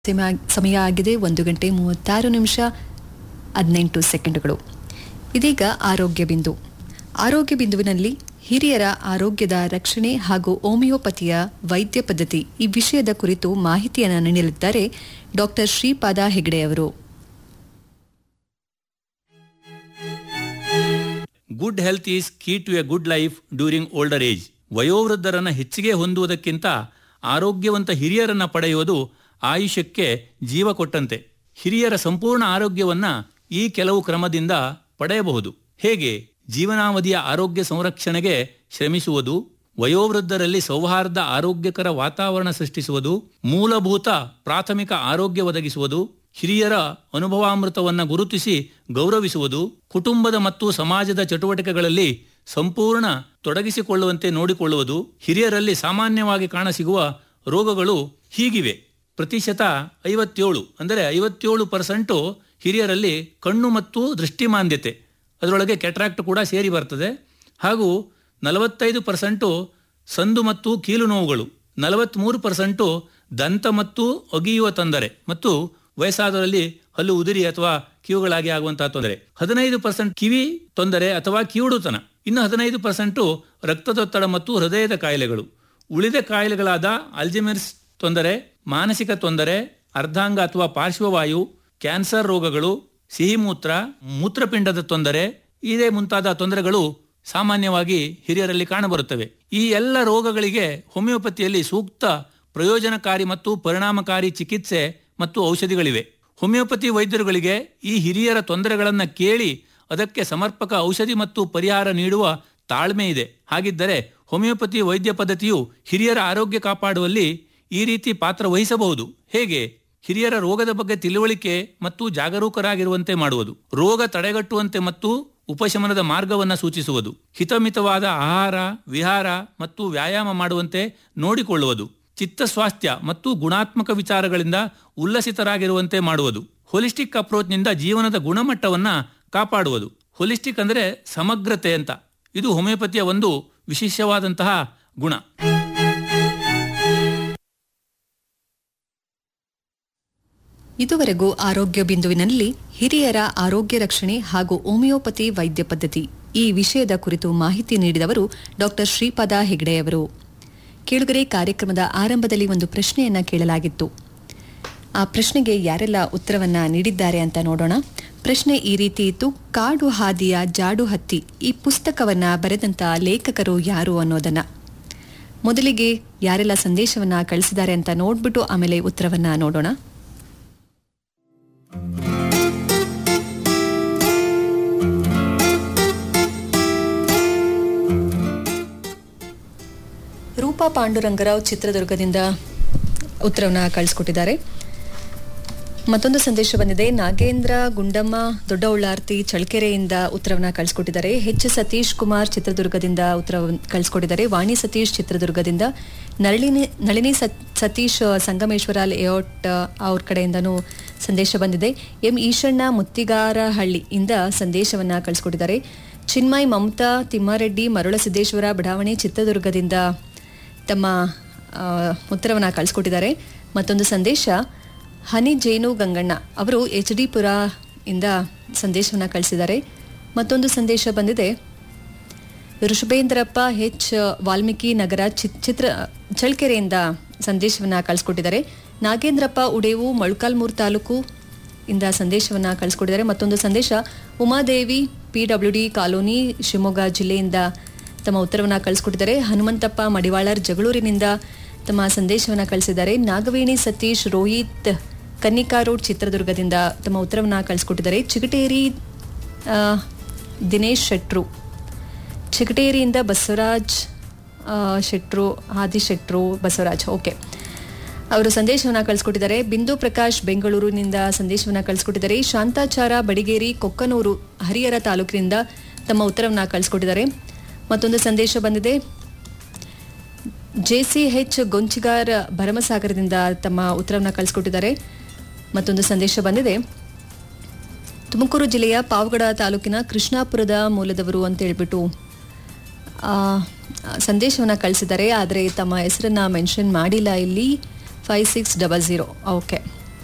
ಸಮಯ- ಸಮಯ ಆಗಿದೆ ಒಂದು ಗಂಟೆ ಮೂವತ್ತಾರು ನಿಮಿಷ ಹದಿನೆಂಟು ಸೆಕೆಂಡುಗಳು ಇದೀಗ ಆರೋಗ್ಯ ಬಿಂದು ಆರೋಗ್ಯ ಬಿಂದುವಿನಲ್ಲಿ ಹಿರಿಯರ ಆರೋಗ್ಯದ ರಕ್ಷಣೆ ಹಾಗೂ ಹೋಮಿಯೋಪತಿಯ ವೈದ್ಯ ಪದ್ಧತಿ ಈ ವಿಷಯದ ಕುರಿತು ಮಾಹಿತಿಯನ್ನು ನೀಡಲಿದ್ದಾರೆ ಡಾಕ್ಟರ್ ಶ್ರೀಪಾದ ಹೆಗಡೆ ಅವರು good health is key to a good life during older age ವಯೋವೃದ್ಧರನ್ನ ಹೆಚ್ಚಿಗೆ ಹೊಂದುವುದಕ್ಕಿಂತ ಆರೋಗ್ಯವಂತ ಹಿರಿಯರನ್ನ ಪಡೆಯುವುದು ಆಯುಷ್ಯಕ್ಕೆ ಜೀವ ಕೊಟ್ಟಂತೆ ಹಿರಿಯರ ಸಂಪೂರ್ಣ ಆರೋಗ್ಯವನ್ನ ಈ ಕೆಲವು ಕ್ರಮದಿಂದ ಪಡೆಯಬಹುದು ಹೇಗೆ ಜೀವನಾವಧಿಯ ಆರೋಗ್ಯ ಸಂರಕ್ಷಣೆಗೆ ಶ್ರಮಿಸುವುದು ವಯೋವೃದ್ಧರಲ್ಲಿ ಸೌಹಾರ್ದ ಆರೋಗ್ಯಕರ ವಾತಾವರಣ ಸೃಷ್ಟಿಸುವುದು ಮೂಲಭೂತ ಪ್ರಾಥಮಿಕ ಆರೋಗ್ಯ ಒದಗಿಸುವುದು ಹಿರಿಯರ ಅನುಭವಾಮೃತವನ್ನ ಗುರುತಿಸಿ ಗೌರವಿಸುವುದು ಕುಟುಂಬದ ಮತ್ತು ಸಮಾಜದ ಚಟುವಟಿಕೆಗಳಲ್ಲಿ ಸಂಪೂರ್ಣ ತೊಡಗಿಸಿಕೊಳ್ಳುವಂತೆ ನೋಡಿಕೊಳ್ಳುವುದು ಹಿರಿಯರಲ್ಲಿ ಸಾಮಾನ್ಯವಾಗಿ ಕಾಣಸಿಗುವ ರೋಗಗಳು ಹೀಗಿವೆ ಪ್ರತಿಶತ ಐವತ್ತೇಳು ಅಂದರೆ ಐವತ್ತೇಳು ಪರ್ಸೆಂಟು ಹಿರಿಯರಲ್ಲಿ ಕಣ್ಣು ಮತ್ತು ದೃಷ್ಟಿಮಾಂದ್ಯತೆ ಅದರೊಳಗೆ ಕೆಟ್ರಾಕ್ಟ್ ಕೂಡ ಸೇರಿ ಬರ್ತದೆ ಹಾಗೂ ನಲವತ್ತೈದು ಪರ್ಸೆಂಟು ಸಂದು ಮತ್ತು ಕೀಲು ನೋವುಗಳು ನಲವತ್ತ್ಮೂರು ಪರ್ಸೆಂಟು ದಂತ ಮತ್ತು ಅಗಿಯುವ ತೊಂದರೆ ಮತ್ತು ವಯಸ್ಸಾದವರಲ್ಲಿ ಹಲ್ಲು ಉದುರಿ ಅಥವಾ ಕಿವುಗಳಾಗಿ ಆಗುವಂತಹ ತೊಂದರೆ ಹದಿನೈದು ಪರ್ಸೆಂಟ್ ಕಿವಿ ತೊಂದರೆ ಅಥವಾ ಕಿವುಡುತನ ಇನ್ನು ಹದಿನೈದು ಪರ್ಸೆಂಟು ರಕ್ತದೊತ್ತಡ ಮತ್ತು ಹೃದಯದ ಕಾಯಿಲೆಗಳು ಉಳಿದ ಕಾಯಿಲೆಗಳಾದ ಅಲ್ಜಿಮೆರ್ಸ್ ತೊಂದರೆ ಮಾನಸಿಕ ತೊಂದರೆ ಅರ್ಧಾಂಗ ಅಥವಾ ಪಾರ್ಶ್ವವಾಯು ಕ್ಯಾನ್ಸರ್ ರೋಗಗಳು ಸಿಹಿಮೂತ್ರ ಮೂತ್ರಪಿಂಡದ ತೊಂದರೆ ಇದೇ ಮುಂತಾದ ತೊಂದರೆಗಳು ಸಾಮಾನ್ಯವಾಗಿ ಹಿರಿಯರಲ್ಲಿ ಕಾಣಬರುತ್ತವೆ ಈ ಎಲ್ಲ ರೋಗಗಳಿಗೆ ಹೋಮಿಯೋಪತಿಯಲ್ಲಿ ಸೂಕ್ತ ಪ್ರಯೋಜನಕಾರಿ ಮತ್ತು ಪರಿಣಾಮಕಾರಿ ಚಿಕಿತ್ಸೆ ಮತ್ತು ಔಷಧಿಗಳಿವೆ ಹೋಮಿಯೋಪತಿ ವೈದ್ಯರುಗಳಿಗೆ ಈ ಹಿರಿಯರ ತೊಂದರೆಗಳನ್ನು ಕೇಳಿ ಅದಕ್ಕೆ ಸಮರ್ಪಕ ಔಷಧಿ ಮತ್ತು ಪರಿಹಾರ ನೀಡುವ ತಾಳ್ಮೆ ಇದೆ ಹಾಗಿದ್ದರೆ ಹೋಮಿಯೋಪತಿ ವೈದ್ಯ ಪದ್ಧತಿಯು ಹಿರಿಯರ ಆರೋಗ್ಯ ಕಾಪಾಡುವಲ್ಲಿ ಈ ರೀತಿ ಪಾತ್ರ ವಹಿಸಬಹುದು ಹೇಗೆ ಹಿರಿಯರ ರೋಗದ ಬಗ್ಗೆ ತಿಳುವಳಿಕೆ ಮತ್ತು ಜಾಗರೂಕರಾಗಿರುವಂತೆ ಮಾಡುವುದು ರೋಗ ತಡೆಗಟ್ಟುವಂತೆ ಮತ್ತು ಉಪಶಮನದ ಮಾರ್ಗವನ್ನು ಸೂಚಿಸುವುದು ಹಿತಮಿತವಾದ ಆಹಾರ ವಿಹಾರ ಮತ್ತು ವ್ಯಾಯಾಮ ಮಾಡುವಂತೆ ನೋಡಿಕೊಳ್ಳುವುದು ಚಿತ್ತಸ್ವಾಸ್ಥ್ಯ ಮತ್ತು ಗುಣಾತ್ಮಕ ವಿಚಾರಗಳಿಂದ ಉಲ್ಲಸಿತರಾಗಿರುವಂತೆ ಮಾಡುವುದು ಹೋಲಿಸ್ಟಿಕ್ ಅಪ್ರೋಚ್ನಿಂದ ಜೀವನದ ಗುಣಮಟ್ಟವನ್ನ ಕಾಪಾಡುವುದು ಹೋಲಿಸ್ಟಿಕ್ ಅಂದರೆ ಸಮಗ್ರತೆ ಅಂತ ಇದು ಹೋಮಿಯೋಪತಿಯ ಒಂದು ವಿಶೇಷವಾದಂತಹ ಗುಣ ಇದುವರೆಗೂ ಆರೋಗ್ಯ ಬಿಂದುವಿನಲ್ಲಿ ಹಿರಿಯರ ಆರೋಗ್ಯ ರಕ್ಷಣೆ ಹಾಗೂ ಹೋಮಿಯೋಪತಿ ವೈದ್ಯ ಪದ್ಧತಿ ಈ ವಿಷಯದ ಕುರಿತು ಮಾಹಿತಿ ನೀಡಿದವರು ಡಾಕ್ಟರ್ ಶ್ರೀಪಾದ ಹೆಗಡೆ ಅವರು ಕೇಳುಗರೆ ಕಾರ್ಯಕ್ರಮದ ಆರಂಭದಲ್ಲಿ ಒಂದು ಪ್ರಶ್ನೆಯನ್ನ ಕೇಳಲಾಗಿತ್ತು ಆ ಪ್ರಶ್ನೆಗೆ ಯಾರೆಲ್ಲ ಉತ್ತರವನ್ನ ನೀಡಿದ್ದಾರೆ ಅಂತ ನೋಡೋಣ ಪ್ರಶ್ನೆ ಈ ರೀತಿ ಇತ್ತು ಕಾಡು ಹಾದಿಯ ಜಾಡು ಹತ್ತಿ ಈ ಪುಸ್ತಕವನ್ನ ಬರೆದಂತ ಲೇಖಕರು ಯಾರು ಅನ್ನೋದನ್ನ ಮೊದಲಿಗೆ ಯಾರೆಲ್ಲ ಸಂದೇಶವನ್ನ ಕಳಿಸಿದ್ದಾರೆ ಅಂತ ನೋಡ್ಬಿಟ್ಟು ಆಮೇಲೆ ಉತ್ತರವನ್ನ ನೋಡೋಣ ರೂಪಾ ಪಾಂಡುರಂಗರಾವ್ ಚಿತ್ರದುರ್ಗದಿಂದ ಉತ್ತರವನ್ನ ಕಳಿಸ್ಕೊಟ್ಟಿದ್ದಾರೆ ಮತ್ತೊಂದು ಸಂದೇಶ ಬಂದಿದೆ ನಾಗೇಂದ್ರ ಗುಂಡಮ್ಮ ದೊಡ್ಡ ಉಳ್ಳಾರ್ತಿ ಚಳ್ಕೆರೆಯಿಂದ ಉತ್ತರವನ್ನ ಕಳಿಸ್ಕೊಟ್ಟಿದ್ದಾರೆ ಎಚ್ ಸತೀಶ್ ಕುಮಾರ್ ಚಿತ್ರದುರ್ಗದಿಂದ ಉತ್ತರ ಕಳಿಸ್ಕೊಟ್ಟಿದ್ದಾರೆ ವಾಣಿ ಸತೀಶ್ ಚಿತ್ರದುರ್ಗದಿಂದ ನಳಿನಿ ನಳಿನಿ ಸತ್- ಸತೀಶ್ ಸಂಗಮೇಶ್ವರ ಲೇಔಟ್ ಅವ್ರ ಕಡೆಯಿಂದನೂ ಸಂದೇಶ ಬಂದಿದೆ ಎಂ ಈಶಣ್ಣ ಮುತ್ತಿಗಾರಹಳ್ಳಿಯಿಂದ ಸಂದೇಶವನ್ನ ಕಳಿಸ್ಕೊಟ್ಟಿದ್ದಾರೆ ಚಿನ್ಮಯ್ ಮಮತಾ ತಿಮ್ಮಾರೆಡ್ಡಿ ಮರುಳಸಿದ್ದೇಶ್ವರ ಬಡಾವಣೆ ಚಿತ್ರದುರ್ಗದಿಂದ ತಮ್ಮ ಆ, ಉತ್ತರವನ್ನ ಕಳಿಸ್ಕೊಟ್ಟಿದ್ದಾರೆ ಮತ್ತೊಂದು ಸಂದೇಶ ಹನಿ ಜೇನು ಗಂಗಣ್ಣ ಅವರು ಎಚ್ ಡಿ ಪುರ ಇಂದ ಸಂದೇಶವನ್ನ ಕಳಿಸಿದ್ದಾರೆ ಮತ್ತೊಂದು ಸಂದೇಶ ಬಂದಿದೆ ಋಷಭೇಂದ್ರಪ್ಪ ಹೆಚ್ ವಾಲ್ಮೀಕಿ ನಗರ ಚಿತ್- ಚಿತ್ರ ಚಳ್ಕೆರೆಯಿಂದ ಸಂದೇಶವನ್ನ ಕಳಿಸ್ಕೊಟ್ಟಿದ್ದಾರೆ ನಾಗೇಂದ್ರಪ್ಪ ಉಡೇವು ಮೊಳಕಾಲ್ಮೂರು ತಾಲೂಕು ಇಂದ ಸಂದೇಶವನ್ನ ಕಳಿಸ್ಕೊಟ್ಟಿದ್ದಾರೆ ಮತ್ತೊಂದು ಸಂದೇಶ Umadevi P W D colony Shivamogga ಜಿಲ್ಲೆಯಿಂದ ತಮ್ಮ ಉತ್ತರವನ್ನ ಕಳಿಸ್ಕೊಟ್ಟಿದ್ದಾರೆ ಹನುಮಂತಪ್ಪ ಮಡಿವಾಳರ್ ಜಗಳೂರಿನಿಂದ ತಮ್ಮ ಸಂದೇಶವನ್ನ ಕಳಿಸಿದ್ದಾರೆ ನಾಗವೇಣಿ ಸತೀಶ್ ರೋಹಿತ್ ಕನ್ನಿಕಾ ರೋಡ್ ಚಿತ್ರದುರ್ಗದಿಂದ ತಮ್ಮ ಉತ್ತರವನ್ನ ಕಳಿಸ್ಕೊಟ್ಟಿದ್ದಾರೆ ಚಿಗಟೇರಿ ಆ, ದಿನೇಶ್ ಶೆಟ್ರು ಚಿಗಟೇರಿಯಿಂದ ಬಸವರಾಜ್ ಆ, ಶೆಟ್ರು ಆದಿ ಶೆಟ್ರು ಬಸವರಾಜ್ ಓಕೆ ಅವರು ಸಂದೇಶವನ್ನ ಕಳಿಸ್ಕೊಟ್ಟಿದ್ದಾರೆ ಬಿಂದು ಪ್ರಕಾಶ್ ಬೆಂಗಳೂರಿನಿಂದ ಸಂದೇಶವನ್ನ ಕಳಿಸ್ಕೊಟ್ಟಿದ್ದಾರೆ ಶಾಂತಾಚಾರ ಬಡಿಗೇರಿ ಕೊಕ್ಕನೂರು ಹರಿಹರ ತಾಲೂಕಿನಿಂದ ತಮ್ಮ ಉತ್ತರವನ್ನ ಕಳಿಸ್ಕೊಟ್ಟಿದ್ದಾರೆ ಮತ್ತೊಂದು ಸಂದೇಶ ಬಂದಿದೆ ಜೆಸಿಎಚ್ ಗೊಂಚಿಗಾರ್ ಭರಮಸಾಗರದಿಂದ ತಮ್ಮ ಉತ್ತರವನ್ನ ಕಳಿಸ್ಕೊಟ್ಟಿದ್ದಾರೆ ಮತ್ತೊಂದು ಸಂದೇಶ ಬಂದಿದೆ ತುಮಕೂರು ಜಿಲ್ಲೆಯ ಪಾವಗಡ ತಾಲೂಕಿನ ಕೃಷ್ಣಾಪುರದ ಮೂಲದವರು ಅಂತ ಹೇಳ್ಬಿಟ್ಟು ಆ, ಸಂದೇಶವನ್ನ ಕಳಿಸಿದ್ದಾರೆ ಆದರೆ ತಮ್ಮ ಹೆಸರನ್ನ ಮೆನ್ಷನ್ ಮಾಡಿಲ್ಲ ಇಲ್ಲಿ five six double zero okay